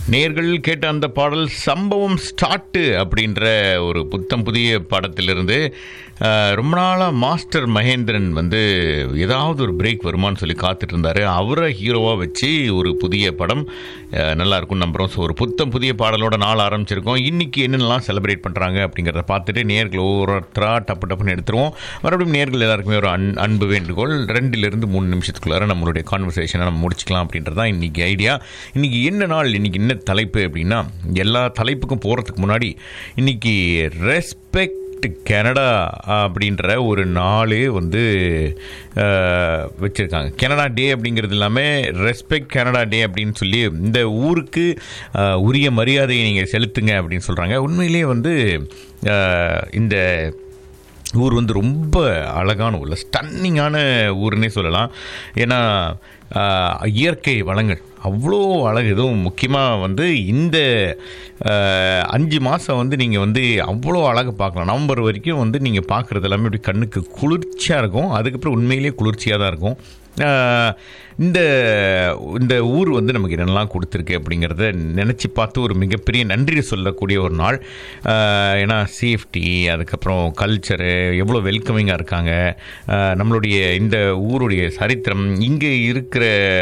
நேர்கள் கேட்ட அந்த பாடல் சம்பவம் ஸ்டார்ட்டு அப்படின்ற ஒரு புத்தம் புதிய படத்திலிருந்து அஹ், ரொம்ப நாளாக மாஸ்டர் மகேந்திரன் வந்து ஏதாவது ஒரு பிரேக் வருமான்னு சொல்லி காத்துட்டு இருந்தாரு அவரை ஹீரோவாக வச்சு ஒரு புதிய படம் அஹ், நல்லா இருக்கும் நம்புகிறோம் ஸோ ஒரு புத்தம் புதிய பாடலோட நாள் ஆரம்பிச்சிருக்கோம் இன்னைக்கு என்னென்னலாம் செலிப்ரேட் பண்ணுறாங்க அப்படிங்கிறத பார்த்துட்டு நேர்கள் ஒவ்வொருத்தராக டப்பு டப்புன்னு எடுத்துருவோம் மறுபடியும் நேர்கள் எல்லாருக்குமே ஒரு அன் அன்பு வேண்டுகோள் ரெண்டிலிருந்து மூணு நிமிஷத்துக்குள்ளார நம்மளுடைய கான்வர்சேஷனை நம்ம முடிச்சுக்கலாம் அப்படின்றது தான் இன்றைக்கி ஐடியா இன்றைக்கி என்ன நாள் இன்றைக்கி என்ன தலைப்பு அப்படின்னா எல்லா தலைப்புக்கும் போகிறதுக்கு முன்னாடி இன்றைக்கி ரெஸ்பெக்ட் கனடா அப்படின்ற ஒரு நாளே வந்து வச்சுருக்காங்க கனடா டே அப்படிங்கிறது இல்லாமல் ரெஸ்பெக்ட் கனடா டே அப்படின்னு சொல்லி இந்த ஊருக்கு அஹ், உரிய மரியாதையை நீங்கள் செலுத்துங்க அப்படின்னு சொல்கிறாங்க உண்மையிலேயே வந்து அஹ், இந்த ஊர் வந்து ரொம்ப அழகான ஊர் ஸ்டன்னிங்கான ஊருன்னே சொல்லலாம் ஏன்னா ஆஹ், இயற்கை வளங்கள் அவ்வளோ அழகு இதுவும் முக்கியமாக வந்து இந்த ஆஹ், அஞ்சு மாதம் வந்து நீங்கள் வந்து அவ்வளோ அழகு பார்க்கலாம் நவம்பர் வரைக்கும் வந்து நீங்கள் பார்க்குறது எல்லாமே இப்படி கண்ணுக்கு குளிர்ச்சியாக இருக்கும் அதுக்கப்புறம் உண்மையிலேயே குளிர்ச்சியாக தான் இருக்கும் ஆஹ், இந்த இந்த ஊர் வந்து நமக்கு என்னெல்லாம் கொடுத்துருக்கு அப்படிங்கிறத நினச்சி பார்த்து ஒரு மிகப்பெரிய நன்றி சொல்லக்கூடிய ஒரு நாள் ஆஹ், ஏன்னா சேஃப்டி அதுக்கப்புறம் கல்ச்சரு எவ்வளோ வெல்கமிங்காக இருக்காங்க ஆஹ், நம்மளுடைய இந்த ஊருடைய சரித்திரம் இங்கே இருக்கிற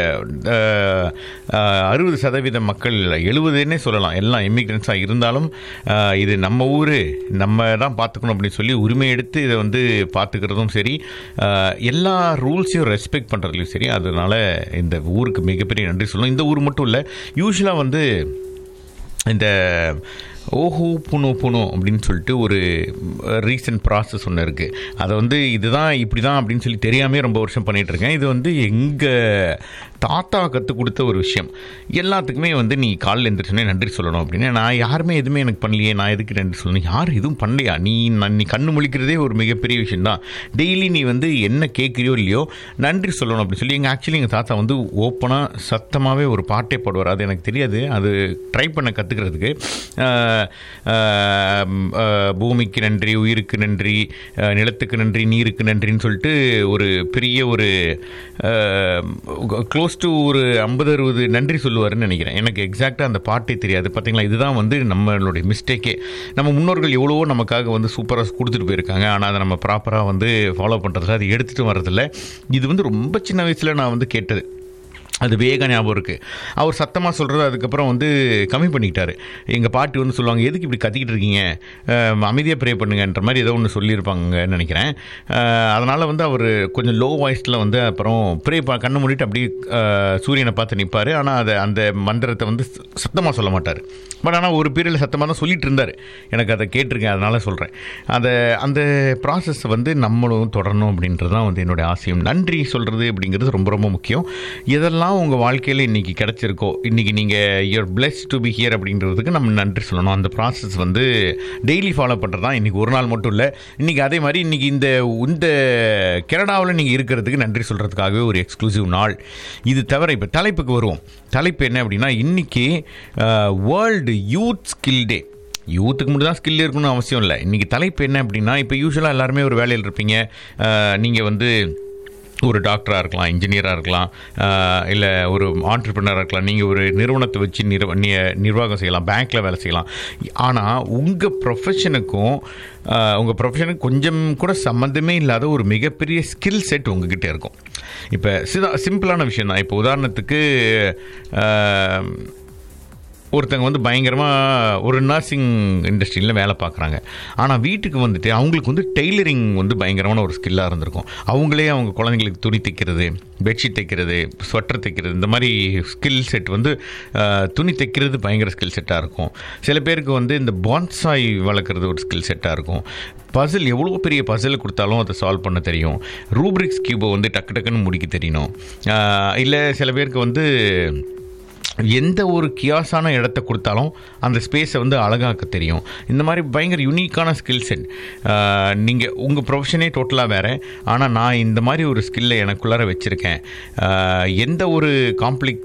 அறுபது சதவீத மக்கள் எழுபதுன்னே சொல்லலாம் எல்லாம் இமிக்ரெண்ட்ஸாக இருந்தாலும் ஆஹ், இது நம்ம ஊர் நம்ம தான் பார்த்துக்கணும் அப்படின்னு சொல்லி உரிமை எடுத்து இதை வந்து பார்த்துக்கிறதும் சரி ஆஹ், எல்லா ரூல்ஸையும் ரெஸ்பெக்ட் பண்ணுறதுலையும் சரி அதனால இந்த ஊருக்கு மிகப்பெரிய நன்றி சொல்லணும் இந்த ஊர் மட்டும் இல்லை யூஸ்வலாக வந்து இந்த ஓஹோ புனு புனு அப்படின்னு சொல்லிட்டு ஒரு ரீசன்ட் ப்ராசஸ் ஒன்று இருக்குது அதை வந்து இதுதான் இப்படி தான் அப்படின்னு சொல்லி தெரியாமே ரொம்ப வருஷம் பண்ணிகிட்டு இருக்கேன் இது வந்து எங்கள் தாத்தா கற்றுக் கொடுத்த ஒரு விஷயம் எல்லாத்துக்குமே வந்து நீ காலையில் எழுந்திரிச்சோன்னே நன்றி சொல்லணும் அப்படின்னு நான் யாருமே எதுவுமே எனக்கு பண்ணலையே நான் எதுக்கு நன்றி சொல்லணும் யார் எதுவும் பண்ணலையா நீ நான் நீ கண்ணு முழிக்கிறதே ஒரு மிகப்பெரிய விஷயம் தான் டெய்லி நீ வந்து என்ன கேட்குறியோ இல்லையோ நன்றி சொல்லணும் அப்படின்னு சொல்லி எங்கள் ஆக்சுவலி எங்கள் தாத்தா வந்து ஓப்பனாக சத்தமாகவே ஒரு பாட்டே பாடுவார் அது எனக்கு தெரியாது அது ட்ரை பண்ண கற்றுக்கிறதுக்கு பூமிக்கு நன்றி உயிருக்கு நன்றி அஹ், நிலத்துக்கு நன்றி நீருக்கு நன்றின்னு சொல்லிட்டு ஒரு பெரிய ஒரு க்ளோஸ் டு ஒரு ஐம்பது அறுபது நன்றி சொல்லுவாருன்னு நினைக்கிறேன் எனக்கு எக்ஸாக்டாக அந்த பாட்டே தெரியாது பார்த்தீங்களா இதுதான் வந்து நம்மளுடைய மிஸ்டேக்கே நம்ம முன்னோர்கள் எவ்வளவோ நமக்காக வந்து சூப்பராக கொடுத்துட்டு போயிருக்காங்க ஆனால் அதை நம்ம ப்ராப்பராக வந்து ஃபாலோ பண்ணுறதில்ல அது எடுத்துகிட்டு வர்றதில்ல இது வந்து ரொம்ப சின்ன வயசில் நான் வந்து கேட்டது அது வேக ஞாபகம் இருக்குது அவர் சத்தமாக சொல்கிறது அதுக்கப்புறம் வந்து கம்மி பண்ணிக்கிட்டாரு எங்கள் பாட்டி வந்து சொல்லுவாங்க எதுக்கு இப்படி கத்திக்கிட்டு இருக்கீங்க அமைதியாக ப்ரே பண்ணுங்கன்ற மாதிரி ஏதோ ஒன்று சொல்லியிருப்பாங்கன்னு நினைக்கிறேன் அதனால் வந்து அவர் கொஞ்சம் லோ வாய்ஸில் வந்து அப்புறம் ப்ரே ப கண்ணை மூடிட்டு அப்படியே அஹ், சூரியனை பார்த்து நிற்பார் ஆனால் அதை அந்த மந்திரத்தை வந்து சத்தமாக சொல்ல மாட்டார் பட் ஆனால் ஒரு பீரியடில் சத்தமாக தான் சொல்லிட்டு இருந்தார் எனக்கு அதை கேட்டிருக்கேன் அதனால் சொல்கிறேன் அந்த அந்த ப்ராசஸ் வந்து நம்மளும் தொடரணும் அப்படின்றது தான் வந்து என்னுடைய ஆசையும் நன்றி சொல்கிறது அப்படிங்கிறது ரொம்ப ரொம்ப முக்கியம் எதெல்லாம் உங்கள் வாழ்க்கையில் இன்றைக்கி கிடச்சிருக்கோ இன்றைக்கி நீங்கள் you're pleased to be here அப்படின்றதுக்கு நம்ம நன்றி சொல்லணும் அந்த ப்ராசஸ் வந்து டெய்லி ஃபாலோ பண்ணுறது தான் இன்றைக்கி ஒரு நாள் மட்டும் இல்லை இன்றைக்கி அதே மாதிரி இன்றைக்கி இந்த இந்த கனடாவில் நீங்கள் இருக்கிறதுக்கு நன்றி சொல்கிறதுக்காகவே ஒரு எக்ஸ்க்ளூசிவ் நாள் இது தவிர இப்போ தலைப்புக்கு வருவோம் தலைப்பு என்ன அப்படின்னா இன்றைக்கி வேர்ல்டு யூத் ஸ்கில் டே யூத்துக்கு மட்டும் தான் ஸ்கில் இருக்கணும்னு அவசியம் இல்லை இன்றைக்கி தலைப்பு என்ன அப்படின்னா இப்போ யூஸ்வலாக எல்லாருமே ஒரு வேலையில் இருப்பீங்க நீங்கள் வந்து ஒரு டாக்டராக இருக்கலாம் இன்ஜினியராக இருக்கலாம் இல்லை ஒரு ஆண்டர்பிரினராக இருக்கலாம் நீங்கள் ஒரு நிறுவனத்தை வச்சு நிர்வ நி- நிர்வாகம் செய்யலாம் பேங்க்கில் வேலை செய்யலாம் ஆனால் உங்கள் ப்ரொஃபஷனுக்கும் உங்கள் ப்ரொஃபஷனுக்கு கொஞ்சம் கூட சம்மந்தமே இல்லாத ஒரு மிகப்பெரிய ஸ்கில் செட் உங்ககிட்ட இருக்கும் இப்போ சிதா சிம்பிளான விஷயம் தான் இப்போ உதாரணத்துக்கு ஆஹ், ஒருத்தங்க வந்து பயங்கரமாக ஒரு நர்சிங் இண்டஸ்ட்ரியில் வேலை பார்க்குறாங்க ஆனால் வீட்டுக்கு வந்துட்டு அவங்களுக்கு வந்து டெய்லரிங் வந்து பயங்கரமான ஒரு ஸ்கில்லாக இருந்திருக்கும் அவங்களே அவங்க குழந்தைங்களுக்கு துணி தைக்கிறது பெட்ஷீட் தைக்கிறது ஸ்வெட்டர் தைக்கிறது இந்த மாதிரி ஸ்கில் செட் வந்து அஹ், துணி தைக்கிறது பயங்கர ஸ்கில் செட்டாக இருக்கும் சில பேருக்கு வந்து இந்த பான்சாய் வளர்க்குறது ஒரு ஸ்கில் செட்டாக இருக்கும் பசில் எவ்வளோ பெரிய பசில் கொடுத்தாலும் அதை சால்வ் பண்ண தெரியும் ரூப்ரிக்ஸ் கியூபை வந்து டக்கு டக்குன்னு முடிக்க தெரியணும் இல்லை சில பேருக்கு வந்து எந்த ஒரு கியாஸான இடத்த கொடுத்தாலும் அந்த ஸ்பேஸை வந்து அழகாக்க தெரியும் இந்த மாதிரி பயங்கர யூனிக்கான ஸ்கில் செட் நீங்கள் உங்கள் ப்ரொஃபஷனே டோட்டலாக வேறு ஆனால் நான் இந்த மாதிரி ஒரு ஸ்கில்லை எனக்குள்ளார வச்சுருக்கேன் எந்த ஒரு காம்ப்ளிக்